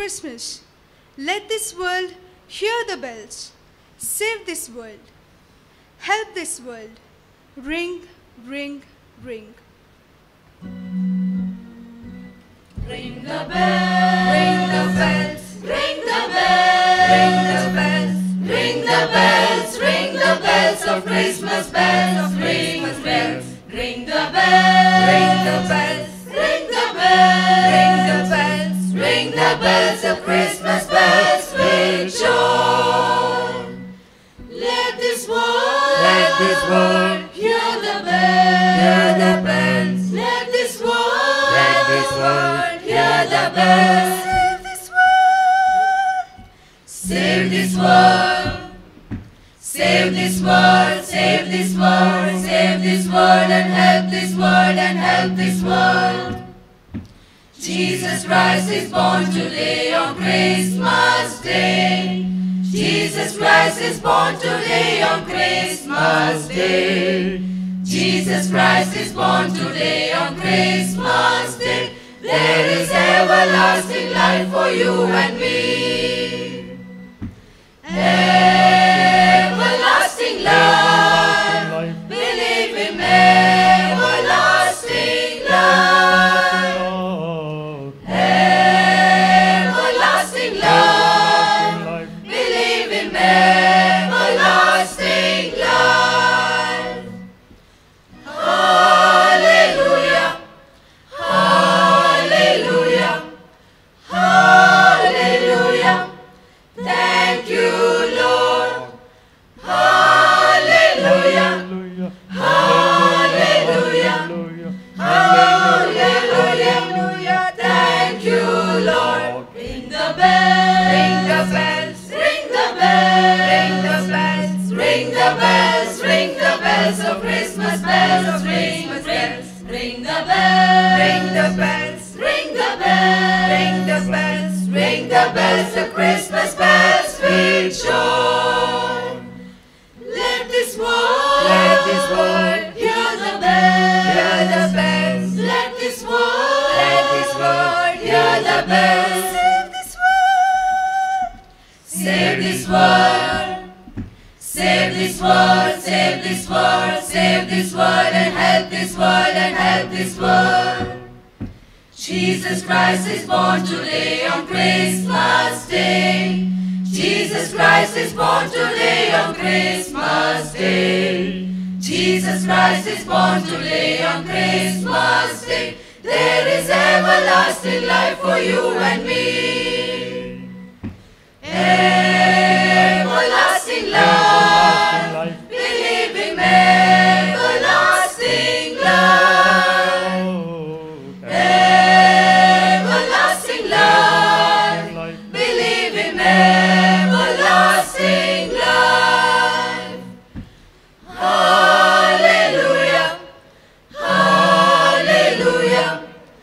Christmas. Let this world hear the bells. Save this world. Help this world. Ring, ring, ring. Ring the bells, ring the bells, ring the bells, ring the bells, ring the bells, ring the bells of Christmas bells, ring the bells, ring the bells, ring the bells, ring the bells, ring the bells, ring the bells of Christmas bells with joy. Let this world, Let this world hear the bells, hear the bells. Let this world, Let this world hear the bells. Save this world. Save this world. Save this world, save this world, save this world, and help this world, and help this world. Jesus Christ is born today on Christmas Day. Jesus Christ is born today on Christmas Day. Jesus Christ is born today on Christmas Day. There is everlasting life for you and me. Everlasting life. Believe in everlasting life. Everlasting life. Believe in everlasting life. Hallelujah. Hallelujah. Hallelujah. Thank you, Lord. Hallelujah. Hallelujah. Hallelujah. Thank you, Lord. Ring the bells. Ring the bells. Ring the bells. Ring the bells. Ring the bells. Ring the bells of Christmas bells. Ring the bells. Ring the bells. Ring the bells. Ring the bells. Ring the bells. Ring the bells of Christmas bells with joy. Let this world, Let this world hear the bells, hear the bells. Let this world, Let this world hear the bells. Save this world. Save this world. Save this world. Save this world, and help this world, and help this world. Jesus Christ is born today on Christmas Day. Jesus Christ is born today on Christmas Day. Jesus Christ is born today on Christmas Day. There is everlasting life for you and me. Everlasting life. Believe in everlasting life. Everlasting life. Believe in everlasting life. Hallelujah. Hallelujah.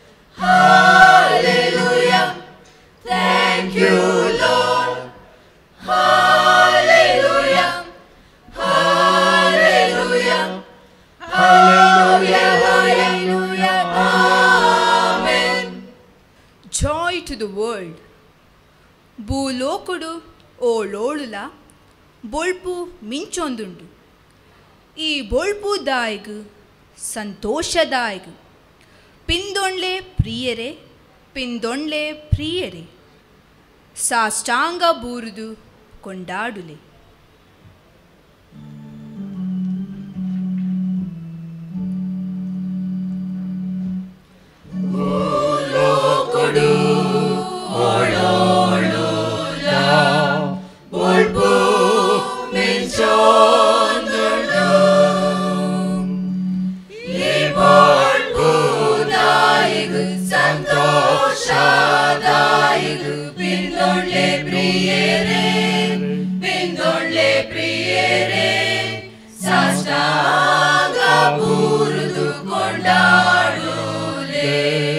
Hallelujah. Thank you, Lord. Hallelujah. Hallelujah. Hallelujah. Hallelujah. Amen. Joy to the world. భూలోకుడు ఓళోళుల బొల్పు ಮಿಂಚೊಂದುಂಡು ಈ ಬೊಳ್ಪು ದಾಯ್ಗು ಸಂತೋಷದಾಯ್ಗು ಪಿಂದೊಣ್ಲೆ ಪ್ರಿಯರೇ ಪಿಂದೊಣ್ಲೆ ಪ್ರಿಯರೇ ಸಾಷ್ಟಾಂಗ ಬೂರುದು ಕೊಂಡಾಡುಲೆ ಸಂತೋಷದಾಯಿಗು ಪಿಂದೊಳ್ಳೆ ಪ್ರಿಯರೇ ಪಿಂದೊಳ್ಳೆ ಪ್ರಿಯರೇ ಸಾಷ್ಟಾಂಗ ಬೂರುದು ಕೊಂಡಾಡುಲೆ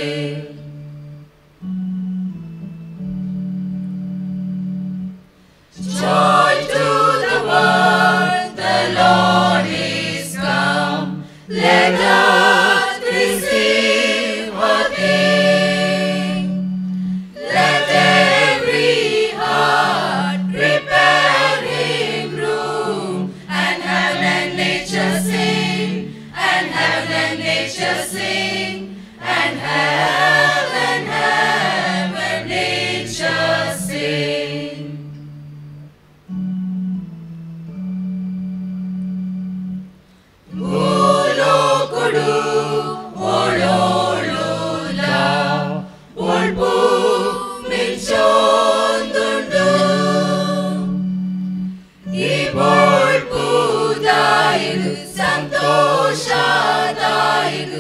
Joy to the world, the Lord is come. Let us receive a King. Let every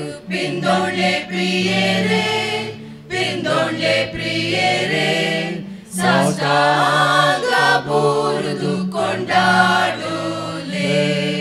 ಪಿಂದೊಳ್ಳೆ ಪ್ರಿಯರೇ ಪಿಂದೊಳ್ಳೆ ಪ್ರಿಯರೇ ಸಾಷ್ಟಾಂಗ ಬೂರುದು ಕೊಂಡಾಡುಲೇ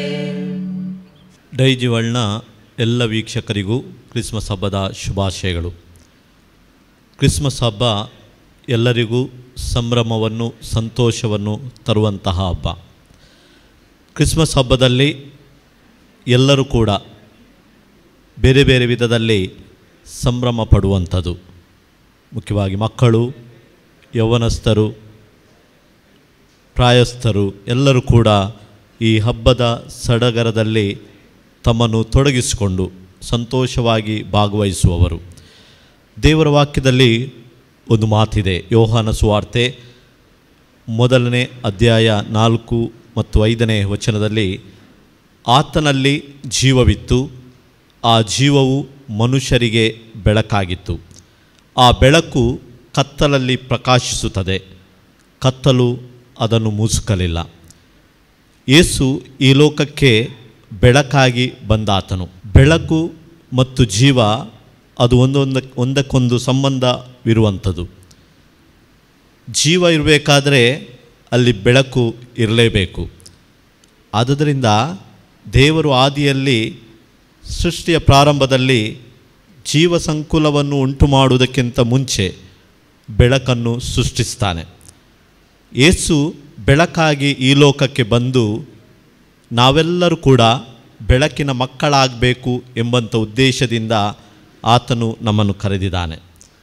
ಡೈಜಿವಳ್ನ ಎಲ್ಲ ವೀಕ್ಷಕರಿಗೂ ಕ್ರಿಸ್ಮಸ್ ಹಬ್ಬದ ಶುಭಾಶಯಗಳು ಕ್ರಿಸ್ಮಸ್ ಹಬ್ಬ ಎಲ್ಲರಿಗೂ ಸಂಭ್ರಮವನ್ನು ಸಂತೋಷವನ್ನು ತರುವಂತಹ ಹಬ್ಬ ಕ್ರಿಸ್ಮಸ್ ಹಬ್ಬದಲ್ಲಿ ಎಲ್ಲರೂ ಕೂಡ ಬೇರೆ ಬೇರೆ ವಿಧದಲ್ಲಿ ಸಂಭ್ರಮ ಪಡುವಂಥದ್ದು ಮುಖ್ಯವಾಗಿ ಮಕ್ಕಳು ಯೌವನಸ್ಥರು ಪ್ರಾಯಸ್ಥರು ಎಲ್ಲರೂ ಕೂಡ ಈ ಹಬ್ಬದ ಸಡಗರದಲ್ಲಿ ತಮ್ಮನ್ನು ತೊಡಗಿಸಿಕೊಂಡು ಸಂತೋಷವಾಗಿ ಭಾಗವಹಿಸುವವರು ದೇವರ ವಾಕ್ಯದಲ್ಲಿ ಒಂದು ಮಾತಿದೆ ಯೋಹಾನ ಸುವಾರ್ತೆ ಮೊದಲನೇ ಅಧ್ಯಾಯ ನಾಲ್ಕು ಮತ್ತು ಐದನೇ ವಚನದಲ್ಲಿ ಆತನಲ್ಲಿ ಜೀವವಿತ್ತು ಆ ಜೀವವು ಮನುಷ್ಯರಿಗೆ ಬೆಳಕಾಗಿತ್ತು ಆ ಬೆಳಕು ಕತ್ತಲಲ್ಲಿ ಪ್ರಕಾಶಿಸುತ್ತದೆ ಕತ್ತಲು ಅದನ್ನು ಮುಸುಕಲಿಲ್ಲ ಯೇಸು ಈ ಲೋಕಕ್ಕೆ ಬೆಳಕಾಗಿ ಬಂದಾತನು ಬೆಳಕು ಮತ್ತು ಜೀವ ಅದು ಒಂದೊಂದ ಒಂದಕ್ಕೊಂದು ಸಂಬಂಧವಿರುವಂಥದ್ದು ಜೀವ ಇರಬೇಕಾದ್ರೆ ಅಲ್ಲಿ ಬೆಳಕು ಇರಲೇಬೇಕು ಆದುದರಿಂದ ದೇವರು ಆದಿಯಲ್ಲಿ ಸೃಷ್ಟಿಯ ಪ್ರಾರಂಭದಲ್ಲಿ ಜೀವ ಸಂಕುಲವನ್ನು ಉಂಟು ಮಾಡುವುದಕ್ಕಿಂತ ಮುಂಚೆ ಬೆಳಕನ್ನು ಸೃಷ್ಟಿಸ್ತಾನೆ ಯೇಸು ಬೆಳಕಾಗಿ ಈ ಲೋಕಕ್ಕೆ ಬಂದು ನಾವೆಲ್ಲರೂ ಕೂಡ ಬೆಳಕಿನ ಮಕ್ಕಳಾಗಬೇಕು ಎಂಬಂಥ ಉದ್ದೇಶದಿಂದ ಆತನು ನಮ್ಮನ್ನು ಕರೆದಿದ್ದಾನೆ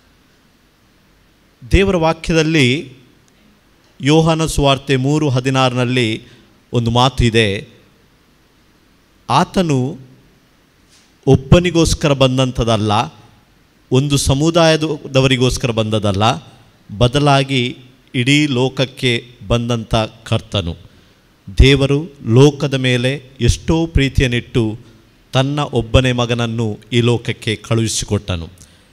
ದೇವರ ವಾಕ್ಯದಲ್ಲಿ ಯೋಹನ ಸುವಾರ್ತೆ ಮೂರು ಹದಿನಾರನಲ್ಲಿ ಒಂದು ಮಾತು ಇದೆ ಆತನು ಒಬ್ಬನಿಗೋಸ್ಕರ ಬಂದಂಥದ್ದಲ್ಲ ಒಂದು ಸಮುದಾಯದವರಿಗೋಸ್ಕರ ಬಂದದಲ್ಲ ಬದಲಾಗಿ ಇಡೀ ಲೋಕಕ್ಕೆ ಬಂದಂಥ ಕರ್ತನು ದೇವರು ಲೋಕದ ಮೇಲೆ ಎಷ್ಟೋ ಪ್ರೀತಿಯನ್ನಿಟ್ಟು ತನ್ನ ಒಬ್ಬನೇ ಮಗನನ್ನು ಈ ಲೋಕಕ್ಕೆ ಕಳುಹಿಸಿಕೊಟ್ಟನು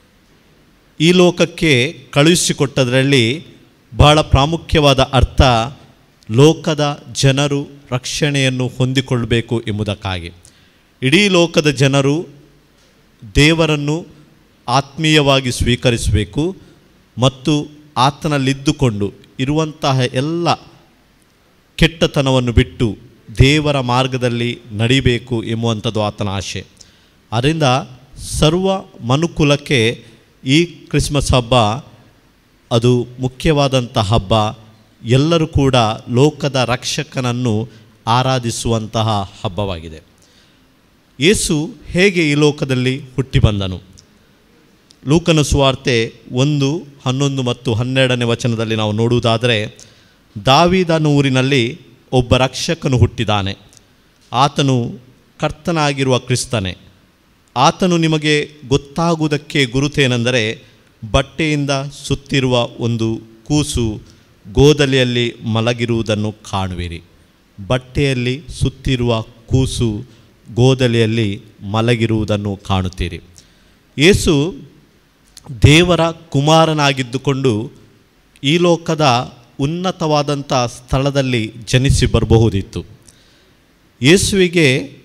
ಈ ಲೋಕಕ್ಕೆ ಕಳುಹಿಸಿಕೊಟ್ಟದರಲ್ಲಿ ಬಹಳ ಪ್ರಾಮುಖ್ಯವಾದ ಅರ್ಥ ಲೋಕದ ಜನರು ರಕ್ಷಣೆಯನ್ನು ಹೊಂದಿಕೊಳ್ಳಬೇಕು ಎಂಬುದಕ್ಕಾಗಿ ಇಡೀ ಲೋಕದ ಜನರು ದೇವರನ್ನು ಆತ್ಮೀಯವಾಗಿ ಸ್ವೀಕರಿಸಬೇಕು ಮತ್ತು ಆತನಲ್ಲಿದ್ದುಕೊಂಡು ಇರುವಂತಹ ಎಲ್ಲ ಕೆಟ್ಟತನವನ್ನು ಬಿಟ್ಟು ದೇವರ ಮಾರ್ಗದಲ್ಲಿ ನಡಿಬೇಕು ಎಂಬುವಂಥದ್ದು ಆತನ ಆಶೆ ಅದರಿಂದ ಸರ್ವ ಮನುಕುಲಕ್ಕೆ ಈ ಕ್ರಿಸ್ಮಸ್ ಹಬ್ಬ ಅದು ಮುಖ್ಯವಾದಂಥ ಹಬ್ಬ ಎಲ್ಲರೂ ಕೂಡ ಲೋಕದ ರಕ್ಷಕನನ್ನು ಆರಾಧಿಸುವಂತಹ ಹಬ್ಬವಾಗಿದೆ ಯೇಸು ಹೇಗೆ ಈ ಲೋಕದಲ್ಲಿ ಹುಟ್ಟಿ ಬಂದನು ಲೂಕನ ಸುವಾರ್ತೆ ಒಂದು ಹನ್ನೊಂದು ಮತ್ತು ಹನ್ನೆರಡನೇ ವಚನದಲ್ಲಿ ನಾವು ನೋಡುವುದಾದರೆ ದಾವಿದನ ಊರಿನಲ್ಲಿ ಒಬ್ಬ ರಕ್ಷಕನು ಹುಟ್ಟಿದಾನೆ ಆತನು ಕರ್ತನಾಗಿರುವ ಕ್ರಿಸ್ತನೇ ಆತನು ನಿಮಗೆ ಗೊತ್ತಾಗುವುದಕ್ಕೆ ಗುರುತೇನೆಂದರೆ ಬಟ್ಟೆಯಿಂದ ಸುತ್ತಿರುವ ಒಂದು ಕೂಸು ಗೋದಲಿಯಲ್ಲಿ ಮಲಗಿರುವುದನ್ನು ಕಾಣುವಿರಿ ಬಟ್ಟೆಯಲ್ಲಿ ಸುತ್ತಿರುವ ಕೂಸು ಗೋದಲಿಯಲ್ಲಿ ಮಲಗಿರುವುದನ್ನು ಕಾಣುತ್ತೀರಿ ಯೇಸು ದೇವರ ಕುಮಾರನಾಗಿದ್ದುಕೊಂಡು ಈ ಲೋಕದ ಉನ್ನತವಾದಂಥ ಸ್ಥಳದಲ್ಲಿ ಜನಿಸಿ ಬರಬಹುದಿತ್ತು ಯೇಸುವಿಗೆ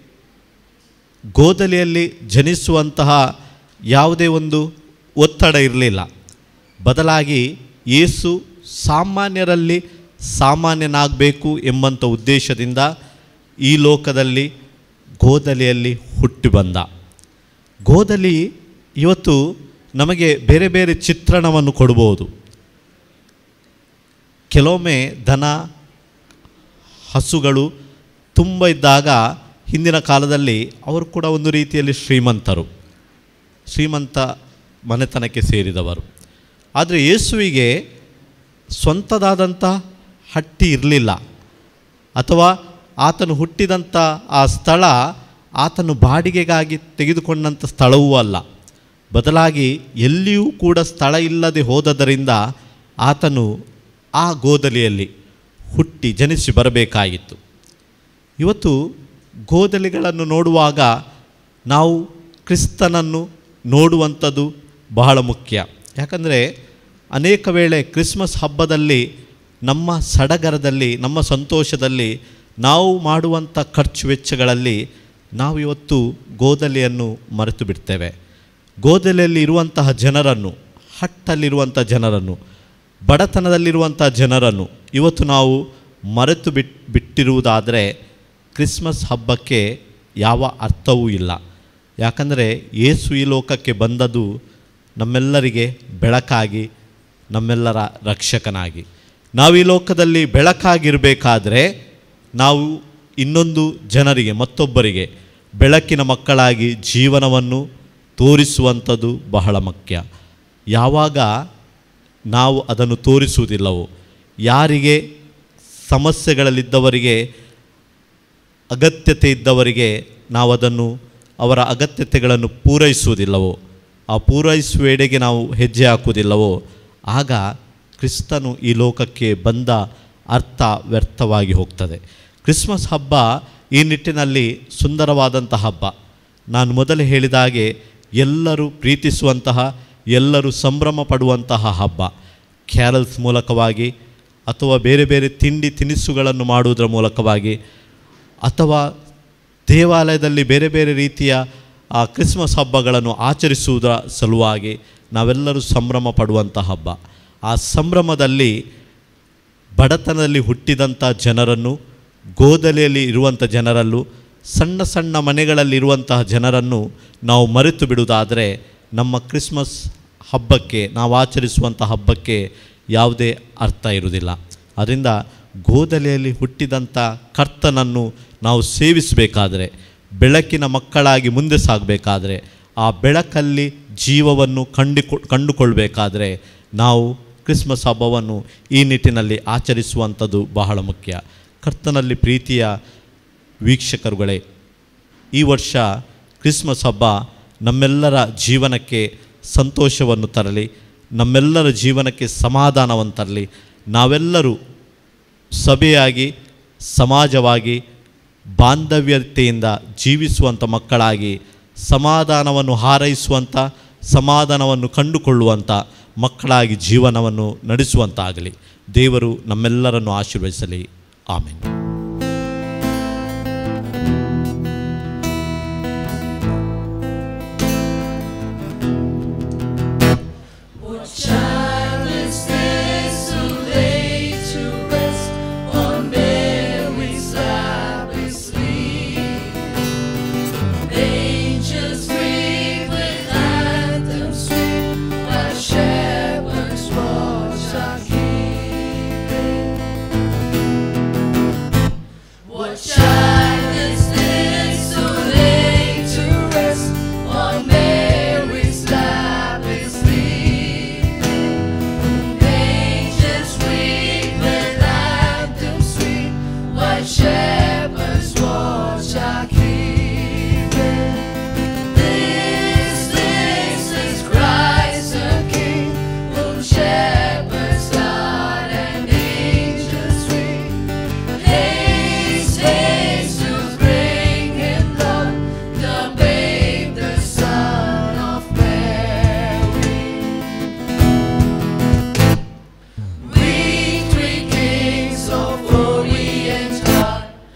ಗೋದಲಿಯಲ್ಲಿ ಜನಿಸುವಂತಹ ಯಾವುದೇ ಒಂದು ಒತ್ತಡ ಇರಲಿಲ್ಲ ಬದಲಾಗಿ ಯೇಸು ಸಾಮಾನ್ಯರಲ್ಲಿ ಸಾಮಾನ್ಯನಾಗಬೇಕು ಎಂಬಂಥ ಉದ್ದೇಶದಿಂದ ಈ ಲೋಕದಲ್ಲಿ ಗೋದಲಿಯಲ್ಲಿ ಹುಟ್ಟಿ ಬಂದ ಗೋದಲಿ ಇವತ್ತು ನಮಗೆ ಬೇರೆ ಬೇರೆ ಚಿತ್ರಣವನ್ನು ಕೊಡ್ಬೋದು ಕೆಲವೊಮ್ಮೆ ದನ ಹಸುಗಳು ತುಂಬ ಇದ್ದಾಗ ಹಿಂದಿನ ಕಾಲದಲ್ಲಿ ಅವರು ಕೂಡ ಒಂದು ರೀತಿಯಲ್ಲಿ ಶ್ರೀಮಂತರು ಶ್ರೀಮಂತ ಮನೆತನಕ್ಕೆ ಸೇರಿದವರು ಆದರೆ ಯೇಸುವಿಗೆ ಸ್ವಂತದಾದಂಥ ಹಟ್ಟಿ ಇರಲಿಲ್ಲ ಅಥವಾ ಆತನು ಹುಟ್ಟಿದಂಥ ಆ ಸ್ಥಳ ಆತನು ಬಾಡಿಗೆಗಾಗಿ ತೆಗೆದುಕೊಂಡಂಥ ಸ್ಥಳವೂ ಅಲ್ಲ ಬದಲಾಗಿ ಎಲ್ಲಿಯೂ ಕೂಡ ಸ್ಥಳ ಇಲ್ಲದೆ ಹೋದದರಿಂದ ಆತನು ಆ ಗೋದಲಿಯಲ್ಲಿ ಹುಟ್ಟಿ ಜನಿಸಿ ಬರಬೇಕಾಗಿತ್ತು ಇವತ್ತು ಗೋದಲಿಗಳನ್ನು ನೋಡುವಾಗ ನಾವು ಕ್ರಿಸ್ತನನ್ನು ನೋಡುವಂಥದ್ದು ಬಹಳ ಮುಖ್ಯ ಯಾಕಂದರೆ ಅನೇಕ ವೇಳೆ ಕ್ರಿಸ್ಮಸ್ ಹಬ್ಬದಲ್ಲಿ ನಮ್ಮ ಸಡಗರದಲ್ಲಿ ನಮ್ಮ ಸಂತೋಷದಲ್ಲಿ ನಾವು ಮಾಡುವಂಥ ಖರ್ಚು ವೆಚ್ಚಗಳಲ್ಲಿ ನಾವು ಇವತ್ತು ಗೋದಲಿಯನ್ನು ಮರೆತು ಬಿಡ್ತೇವೆ ಗೋದಲಿಯಲ್ಲಿ ಇರುವಂತಹ ಜನರನ್ನು ಹಟ್ಟಲ್ಲಿರುವಂಥ ಜನರನ್ನು ಬಡತನದಲ್ಲಿರುವಂಥ ಜನರನ್ನು ಇವತ್ತು ನಾವು ಮರೆತು ಬಿಟ್ ಬಿಟ್ಟಿರುವುದಾದರೆ ಕ್ರಿಸ್ಮಸ್ ಹಬ್ಬಕ್ಕೆ ಯಾವ ಅರ್ಥವೂ ಇಲ್ಲ ಯಾಕಂದರೆ ಯೇಸು ಈ ಲೋಕಕ್ಕೆ ಬಂದದ್ದು ನಮ್ಮೆಲ್ಲರಿಗೆ ಬೆಳಕಾಗಿ ನಮ್ಮೆಲ್ಲರ ರಕ್ಷಕನಾಗಿ ನಾವು ಈ ಲೋಕದಲ್ಲಿ ಬೆಳಕಾಗಿರಬೇಕಾದ್ರೆ ನಾವು ಇನ್ನೊಂದು ಜನರಿಗೆ ಮತ್ತೊಬ್ಬರಿಗೆ ಬೆಳಕಿನ ಮಕ್ಕಳಾಗಿ ಜೀವನವನ್ನು ತೋರಿಸುವಂಥದ್ದು ಬಹಳ ಮುಖ್ಯ ಯಾವಾಗ ನಾವು ಅದನ್ನು ತೋರಿಸುವುದಿಲ್ಲವೋ ಯಾರಿಗೆ ಸಮಸ್ಯೆಗಳಲ್ಲಿದ್ದವರಿಗೆ ಅಗತ್ಯತೆ ಇದ್ದವರಿಗೆ ನಾವು ಅದನ್ನು ಅವರ ಅಗತ್ಯತೆಗಳನ್ನು ಪೂರೈಸುವುದಿಲ್ಲವೋ ಆ ಪೂರೈಸುವೆಡೆಗೆ ನಾವು ಹೆಜ್ಜೆ ಹಾಕುವುದಿಲ್ಲವೋ ಆಗ ಕ್ರಿಸ್ತನು ಈ ಲೋಕಕ್ಕೆ ಬಂದ ಅರ್ಥ ವ್ಯರ್ಥವಾಗಿ ಹೋಗ್ತದೆ ಕ್ರಿಸ್ಮಸ್ ಹಬ್ಬ ಈ ನಿಟ್ಟಿನಲ್ಲಿ ಸುಂದರವಾದಂಥ ಹಬ್ಬ ನಾನು ಮೊದಲೇ ಹೇಳಿದ ಹಾಗೆ ಎಲ್ಲರೂ ಪ್ರೀತಿಸುವಂತಹ ಎಲ್ಲರೂ ಸಂಭ್ರಮ ಪಡುವಂತಹ ಹಬ್ಬ ಕ್ಯಾರಲ್ಸ್ ಮೂಲಕವಾಗಿ ಅಥವಾ ಬೇರೆ ಬೇರೆ ತಿಂಡಿ ತಿನಿಸುಗಳನ್ನು ಮಾಡುವುದರ ಮೂಲಕವಾಗಿ ಅಥವಾ ದೇವಾಲಯದಲ್ಲಿ ಬೇರೆ ಬೇರೆ ರೀತಿಯ ಆ ಕ್ರಿಸ್ಮಸ್ ಹಬ್ಬಗಳನ್ನು ಆಚರಿಸುವುದರ ಸಲುವಾಗಿ ನಾವೆಲ್ಲರೂ ಸಂಭ್ರಮ ಪಡುವಂಥ ಹಬ್ಬ ಆ ಸಂಭ್ರಮದಲ್ಲಿ ಬಡತನದಲ್ಲಿ ಹುಟ್ಟಿದಂಥ ಜನರನ್ನು ಗೋದಲಿಯಲ್ಲಿ ಇರುವಂಥ ಜನರಲ್ಲೂ ಸಣ್ಣ ಸಣ್ಣ ಮನೆಗಳಲ್ಲಿರುವಂತಹ ಜನರನ್ನು ನಾವು ಮರೆತು ಬಿಡುವುದಾದರೆ ನಮ್ಮ ಕ್ರಿಸ್ಮಸ್ ಹಬ್ಬಕ್ಕೆ ನಾವು ಆಚರಿಸುವಂಥ ಹಬ್ಬಕ್ಕೆ ಯಾವುದೇ ಅರ್ಥ ಇರುವುದಿಲ್ಲ ಅದರಿಂದ ಗೋದಲಿಯಲ್ಲಿ ಹುಟ್ಟಿದಂಥ ಕರ್ತನನ್ನು ನಾವು ಸೇವಿಸಬೇಕಾದರೆ ಬೆಳಕಿನ ಮಕ್ಕಳಾಗಿ ಮುಂದೆ ಸಾಗಬೇಕಾದ್ರೆ ಆ ಬೆಳಕಲ್ಲಿ ಜೀವವನ್ನು ಕಂಡುಕೊ ಕಂಡುಕೊಳ್ಬೇಕಾದ್ರೆ ನಾವು ಕ್ರಿಸ್ಮಸ್ ಹಬ್ಬವನ್ನು ಈ ನಿಟ್ಟಿನಲ್ಲಿ ಆಚರಿಸುವಂಥದ್ದು ಬಹಳ ಮುಖ್ಯ ಕರ್ತನಲ್ಲಿ ಪ್ರೀತಿಯ ವೀಕ್ಷಕರುಗಳೇ ಈ ವರ್ಷ ಕ್ರಿಸ್ಮಸ್ ಹಬ್ಬ ನಮ್ಮೆಲ್ಲರ ಜೀವನಕ್ಕೆ ಸಂತೋಷವನ್ನು ತರಲಿ ನಮ್ಮೆಲ್ಲರ ಜೀವನಕ್ಕೆ ಸಮಾಧಾನವನ್ನು ತರಲಿ ನಾವೆಲ್ಲರೂ ಸಭೆಯಾಗಿ ಸಮಾಜವಾಗಿ ಬಾಂಧವ್ಯತೆಯಿಂದ ಜೀವಿಸುವಂಥ ಮಕ್ಕಳಾಗಿ ಸಮಾಧಾನವನ್ನು ಹಾರೈಸುವಂಥ ಸಮಾಧಾನವನ್ನು ಕಂಡುಕೊಳ್ಳುವಂಥ ಮಕ್ಕಳಾಗಿ ಜೀವನವನ್ನು ನಡೆಸುವಂತಾಗಲಿ ದೇವರು ನಮ್ಮೆಲ್ಲರನ್ನು ಆಶೀರ್ವದಿಸಲಿ ಆಮೇಲೆ Child is this who lay to rest on Mary's lap is sleep? Angels greet with anthems sweet, while shepherds watch are keeping. What child is this who lay to rest on Mary's lap is sleeping? Angels weep with anthems sweet, while shepherds watch are keeping. This, this is Christ the King, whom shepherds guard and angels ring. Haste, haste to bring him, Lord, the babe, the Son of Mary. We three kings of Orient are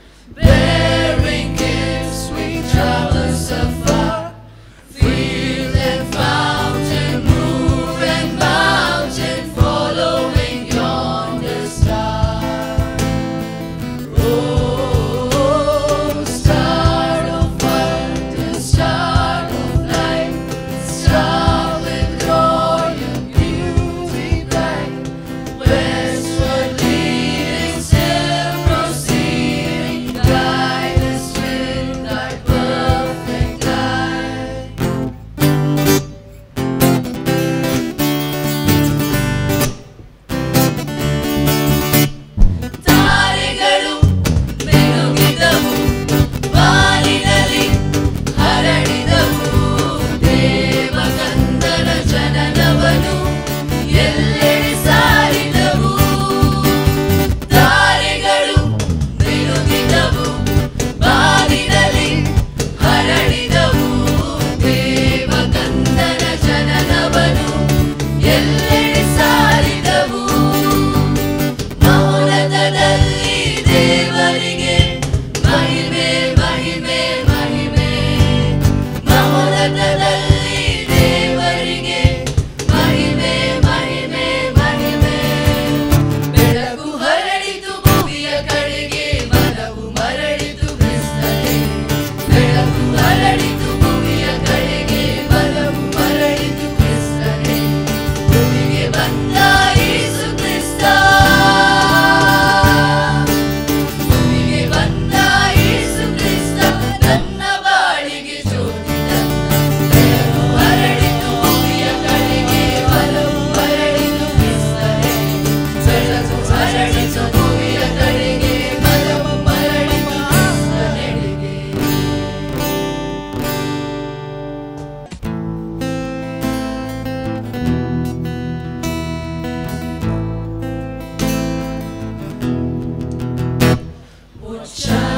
shine.